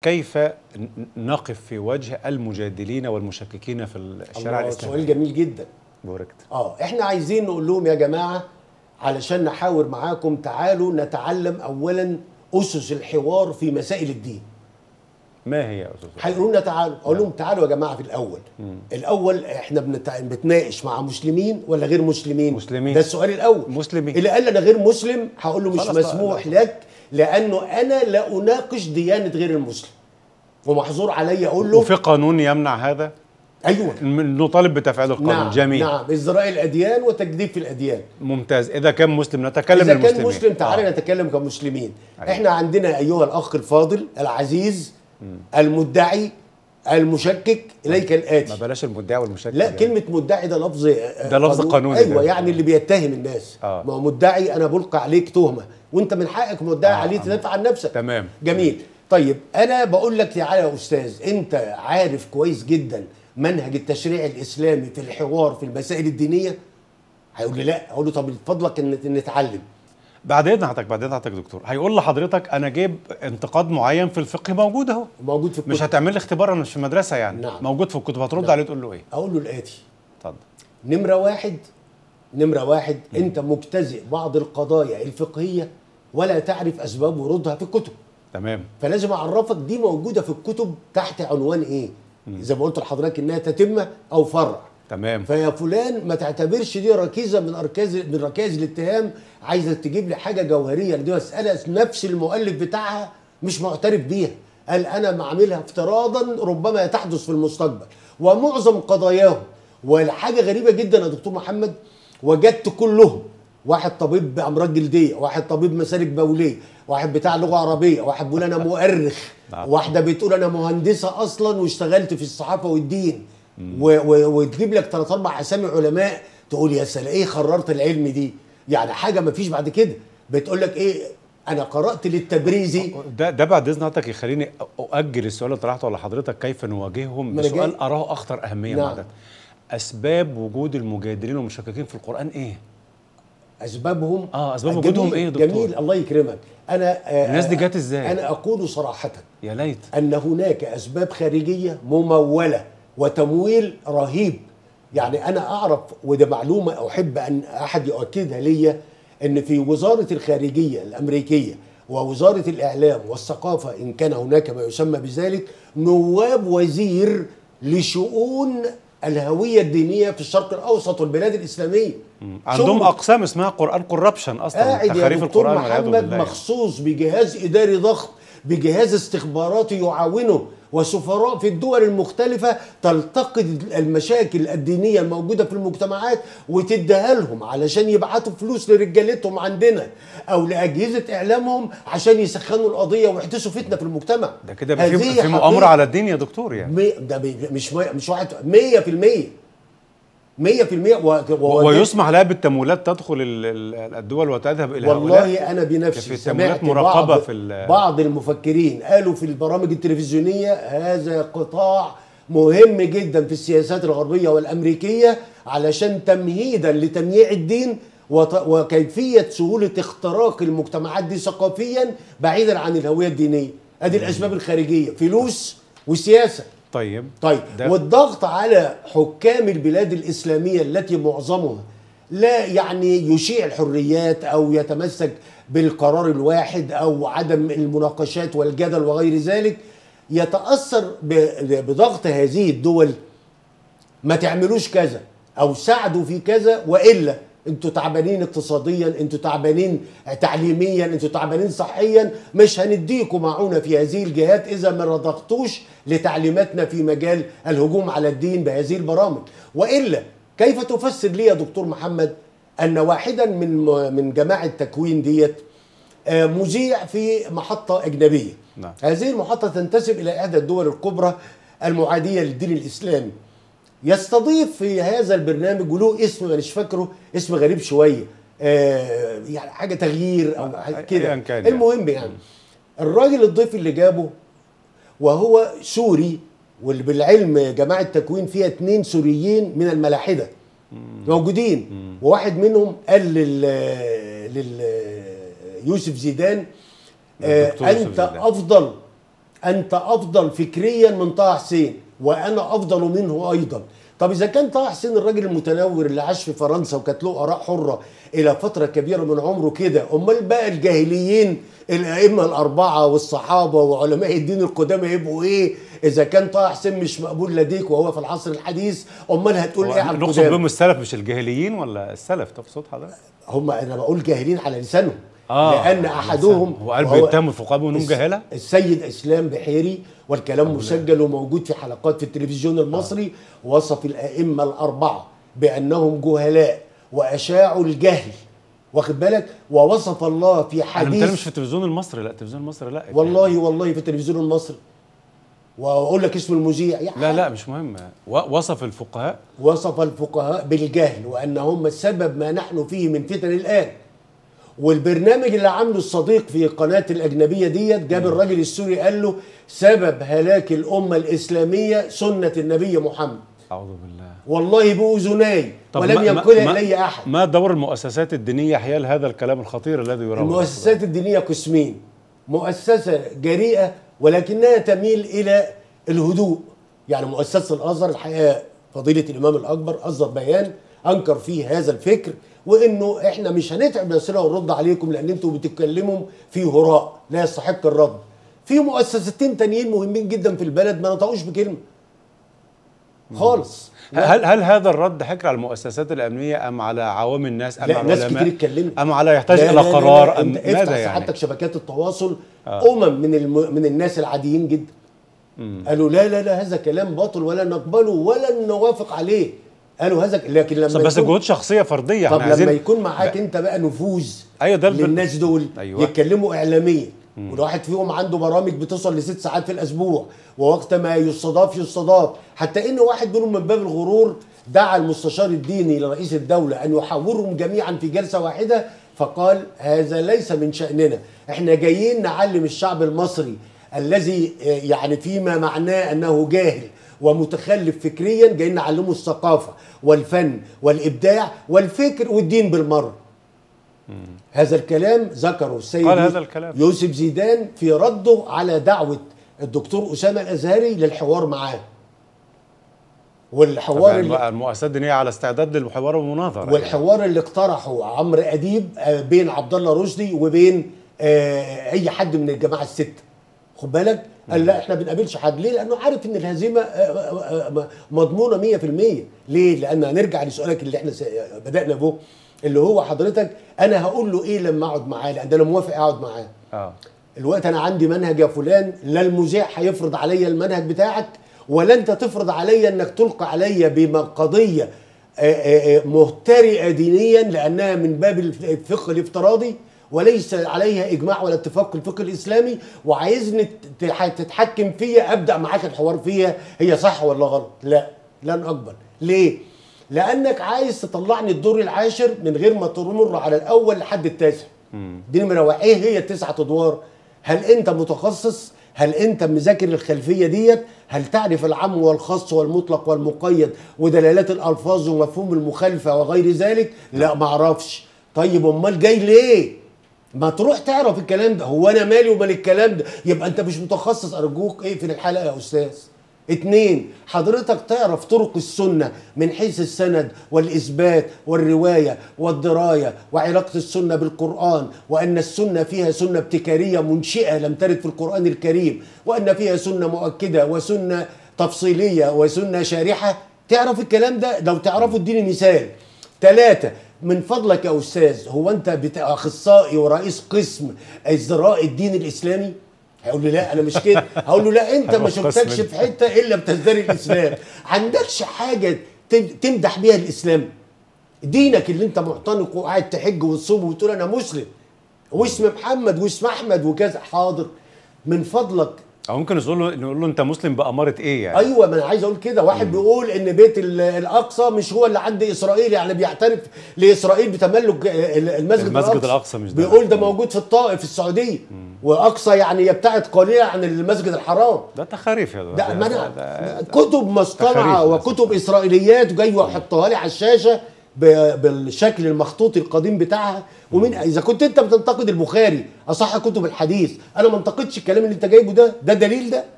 كيف ن- نقف في وجه المجادلين والمشككين في الشارع الله، الاسلامي سؤال جميل جدا بوركت اه احنا عايزين نقول لهم يا جماعه علشان نحاور معاكم تعالوا نتعلم اولا اسس الحوار في مسائل الدين ما هي يا استاذ هيقولوا لنا تعالوا اقول لهم تعالوا يا جماعه في الاول الاول احنا بنتع- بنتناقش مع مسلمين ولا غير مسلمين مسلمين. ده السؤال الاول مسلمين. اللي قال لي انا غير مسلم هقول له مش خلاص بقى، مسموح لا. لك لانه انا لا اناقش ديانه غير المسلم ومحظور عليا اقول له وفي قانون يمنع هذا ايوه نطالب بتفعيل القانون نعم جميل نعم ازدراء الاديان وتجديد في الاديان ممتاز اذا كان مسلم نتكلم اذا المسلمين كان مسلم تعالى آه. نتكلم كمسلمين أيوة. احنا عندنا ايها الاخ الفاضل العزيز المدعي المشكك اليك ما الاتي بلاش المدعي والمشكك لا يعني. كلمة مدعي ده لفظ ده لفظ قانوني ايوه ده. يعني اللي بيتهم الناس آه. ما هو مدعي انا بلقى عليك تهمة وانت من حقك مدعي آه، عليه آه. تدافع عن نفسك تمام. جميل طيب انا بقول لك تعالى يا استاذ انت عارف كويس جدا منهج التشريع الاسلامي في الحوار في المسائل الدينية هيقول لي لا اقول له طب فضلك ان إن نتعلم بعد اذن حضرتك بعد اذن حضرتك دكتور هيقول لحضرتك انا جايب انتقاد معين في الفقه موجود اهو موجود في الكتب مش هتعمل لي اختبار انا مش في مدرسه يعني نعم. موجود في الكتب هترد نعم. عليه تقول له ايه اقول له الاتي اتفضل نمرة واحد نمرة واحد انت مجتزئ بعض القضايا الفقهية ولا تعرف اسباب ورودها في الكتب تمام فلازم اعرفك دي موجوده في الكتب تحت عنوان ايه زي ما قلت لحضرتك انها تتمه او فرع تمام فيا فلان ما تعتبرش دي ركيزه من اركاز من ركائز الاتهام عايزه تجيب لي حاجه جوهريه دي مساله نفس المؤلف بتاعها مش معترف بيها قال انا معاملها افتراضا ربما تحدث في المستقبل ومعظم قضاياهم والحاجه غريبه جدا يا دكتور محمد وجدت كلهم واحد طبيب بامراض جلديه واحد طبيب مسالك بوليه واحد بتاع لغه عربيه واحد بيقول انا مؤرخ نعم. واحده بتقول انا مهندسه اصلا واشتغلت في الصحافه والدين و- و- وتجيب لك ثلاث اربع اسامي علماء تقول يا سلام ايه خررت العلم دي يعني حاجه ما فيش بعد كده بتقول لك ايه انا قرات للتبريزي ده ده بعد اذن حضرتك يخليني اؤجل السؤال اللي طرحته على حضرتك كيف نواجههم ما أنا بسؤال جاي. اراه اخطر اهميه نعم. مع ده اسباب وجود المجادلين والمشككين في القران ايه اسبابهم آه، أسباب جميل- وجودهم إيه يا دكتور؟ جميل الله يكرمك انا آه، الناس دي آه، جت إزاي؟ انا اقول صراحه يا ليت ان هناك اسباب خارجيه مموله وتمويل رهيب يعني انا اعرف وده معلومه احب ان احد يؤكدها ليا ان في وزاره الخارجيه الامريكيه ووزاره الاعلام والثقافه ان كان هناك ما يسمى بذلك نواب وزير لشؤون الهويه الدينيه في الشرق الاوسط والبلاد الاسلاميه عندهم شغل اقسام اسمها قران كوربشن اصلا قاعد يا تخاريف دكتور القران والعياذ محمد بالله مخصوص بجهاز اداري ضخم بجهاز استخباراتي يعاونه وسفراء في الدول المختلفة تلتقط المشاكل الدينية الموجودة في المجتمعات وتديها لهم علشان يبعتوا فلوس لرجالتهم عندنا أو لأجهزة إعلامهم عشان يسخنوا القضية ويحدثوا فتنة في المجتمع ده كده في, هذه في مؤامره حقيقة. على الدين يا دكتور يعني مي ده بي مش مي مش واحد 100% 100% و... و... ويسمح لها بالتمويلات تدخل ال- ال- الدول وتذهب الى هؤلاء والله انا كان بنفسي في تمويلات سمعت مراقبة بعض في ال- بعض المفكرين قالوا في البرامج التلفزيونيه هذا قطاع مهم جدا في السياسات الغربيه والامريكيه علشان تمهيدا لتمييع الدين وت- وكيفيه سهوله اختراق المجتمعات دي ثقافيا بعيدا عن الهويه الدينيه ادي الاسباب الخارجيه فلوس وسياسه طيب طيب ده- والضغط على حكام البلاد الإسلامية التي معظمها لا يعني يشيع الحريات أو يتمسك بالقرار الواحد أو عدم المناقشات والجدل وغير ذلك يتأثر ب- بضغط هذه الدول ما تعملوش كذا او ساعدوا في كذا والا انتوا تعبانين اقتصاديا انتوا تعبانين تعليميا انتوا تعبانين صحيا مش هنديكم معونه في هذه الجهات اذا ما رضختوش لتعليماتنا في مجال الهجوم على الدين بهذه البرامج والا كيف تفسر لي يا دكتور محمد ان واحدا من من جماعه تكوين ديت آه، مذيع في محطه اجنبيه نعم. هذه المحطه تنتسب الى احدى الدول الكبرى المعاديه للدين الاسلامي يستضيف في هذا البرنامج وله اسم مش فاكره اسم غريب شويه آه يعني حاجه تغيير او حاجة كده أياً كان يعني. المهم يعني الراجل الضيف اللي جابه وهو سوري واللي بالعلم جماعه تكوين فيها اتنين سوريين من الملاحده موجودين وواحد منهم قال لل لل يوسف زيدان آه للدكتور يوسف انت زيدان. افضل انت افضل فكريا من طه حسين وانا افضل منه ايضا طب اذا كان طه حسين الراجل المتنور اللي عاش في فرنسا وكانت له اراء حره الى فتره كبيره من عمره كده امال بقى الجاهليين الائمه الاربعه والصحابه وعلماء الدين القدامى يبقوا ايه اذا كان طه حسين مش مقبول لديك وهو في العصر الحديث امال هتقول ايه على نقصد القدامى بهم السلف مش الجاهليين ولا السلف تقصد حضرتك؟ هم انا بقول جاهلين على لسانهم آه، لان على احدهم لسانهم. هو قال وهو بيتهموا الفقهاء بانهم الس- جاهله؟ السيد اسلام بحيري والكلام مسجل وموجود في حلقات في التلفزيون المصري وصف الائمه الاربعه بانهم جهلاء واشاعوا الجهل واخد بالك ووصف الله في انا متهيألي مش حديث في التلفزيون المصري لا التلفزيون المصري لا والله والله في التلفزيون المصري واقول لك اسم المذيع يعني لا لا مش مهم و- وصف الفقهاء وصف الفقهاء بالجهل وان هم سبب ما نحن فيه من فتن الان والبرنامج اللي عامله الصديق في قناه الاجنبيه ديت جاب الراجل السوري قال له سبب هلاك الامه الاسلاميه سنه النبي محمد اعوذ بالله والله باذناي طب ولم ما- ما- ينقلها ما- الي احد ما دور المؤسسات الدينيه حيال هذا الكلام الخطير الذي يروج المؤسسات الدينيه قسمين مؤسسه جريئه ولكنها تميل الى الهدوء يعني مؤسسه الازهر الحقيقه فضيله الامام الاكبر اصدر بيان انكر فيه هذا الفكر وانه احنا مش هنتعب نفسنا ونرد عليكم لان انتم بتتكلموا في هراء لا يستحق الرد في مؤسستين تانيين مهمين جدا في البلد ما نطقوش بكلمه خالص هل هل هذا الرد حكر على المؤسسات الامنيه ام على عوام الناس ام لا على ناس العلماء كتير اتكلمت ام على يحتاج لا الى لا لا قرار لا ام انت افتح ماذا يعني سعادتك شبكات التواصل آه. امم من الم... من الناس العاديين جدا قالوا لا لا لا هذا كلام باطل ولا نقبله ولا نوافق عليه قالوا هذا لكن لما طب بس يكون- جهود شخصيه فرديه طب احنا لما عايزين يكون معاك انت بقى نفوذ ايوه ده البر- للناس دول أيوة. يتكلموا اعلاميا والواحد فيهم عنده برامج بتصل لست ساعات في الاسبوع ووقت ما يستضاف يستضاف حتى ان واحد منهم من باب الغرور دعا المستشار الديني لرئيس الدوله ان يحاورهم جميعا في جلسه واحده فقال هذا ليس من شاننا احنا جايين نعلم الشعب المصري الذي آه، يعني فيما معناه انه جاهل ومتخلف فكريا جايين نعلمه الثقافه والفن والابداع والفكر والدين بالمره هذا الكلام ذكره السيد قال يوسف- هذا الكلام. يوسف زيدان في رده على دعوة الدكتور أسامة الأزهري للحوار معاه والحوار طبعاً اللي المؤسسات الدينيه على استعداد للحوار والمناظره والحوار اللي اقترحه عمرو أديب آه، بين عبد الله رشدي وبين آه، أي حد من الجماعة الستة خد بالك قال لا احنا بنقابلش حد ليه لانه عارف ان الهزيمه آه، آه، آه، مضمونه 100% ليه لان هنرجع لسؤالك اللي احنا س- بدانا به اللي هو حضرتك انا هقول له ايه لما اقعد معاه لان انا موافق اقعد معاه اه الوقت انا عندي منهج يا فلان لا المذيع هيفرض عليا المنهج بتاعك ولا انت تفرض عليا انك تلقى عليا بقضيه آه، آه، آه، مهترئه دينيا لانها من باب الفقه الافتراضي وليس عليها اجماع ولا اتفاق في الفقه الاسلامي وعايزني تت- تتحكم فيا ابدا معاك الحوار فيها هي صح ولا غلط لا لن اقبل ليه لانك عايز تطلعني الدور العاشر من غير ما تمر على الاول لحد التاسع دي نمره واحد ايه هي التسعه ادوار هل انت متخصص هل انت مذاكر الخلفيه ديت هل تعرف العام والخاص والمطلق والمقيد ودلالات الالفاظ ومفهوم المخالفه وغير ذلك لا ما اعرفش طيب امال جاي ليه ما تروح تعرف الكلام ده هو انا مالي ومال الكلام ده يبقى انت مش متخصص ارجوك اقفل الحلقه يا استاذ اتنين حضرتك تعرف طرق السنة من حيث السند والإثبات والرواية والدراية وعلاقة السنة بالقرآن وأن السنة فيها سنة ابتكارية منشئة لم ترد في القرآن الكريم وأن فيها سنة مؤكدة وسنة تفصيلية وسنة شارحة تعرف الكلام ده لو تعرفوا اديني مثال ثلاثة من فضلك يا أستاذ هو أنت بت- أخصائي ورئيس قسم ازدراء الدين الإسلامي هيقول لي لا انا مش كده هقول له لا انت ما هو شفتكش قسم في حته الا بتزدري الاسلام عندكش حاجه تم- تمدح بيها الاسلام دينك اللي انت معتنق وقاعد تحج وتصوم وتقول انا مسلم واسم محمد واسم احمد وكذا حاضر من فضلك او ممكن نقول له نقول له انت مسلم باماره ايه يعني ايوه ما انا عايز اقول كده واحد بيقول ان بيت ال- الاقصى مش هو اللي عند اسرائيل يعني بيعترف لاسرائيل بتملك ال- المسجد, المسجد الأقصى مش ده. بيقول ده موجود في الطائف في السعوديه واقصى يعني يبتعد قليلا عن المسجد الحرام ده تخاريف يا ده ما ده- انا ده- كتب مصطنعه تخاريف بس. وكتب اسرائيليات جاي وحطها لي على الشاشه ب- بالشكل المخطوط القديم بتاعها ومن اذا كنت انت بتنتقد البخاري اصح كتب الحديث انا ما انتقدش الكلام اللي انت جايبه ده ده دليل ده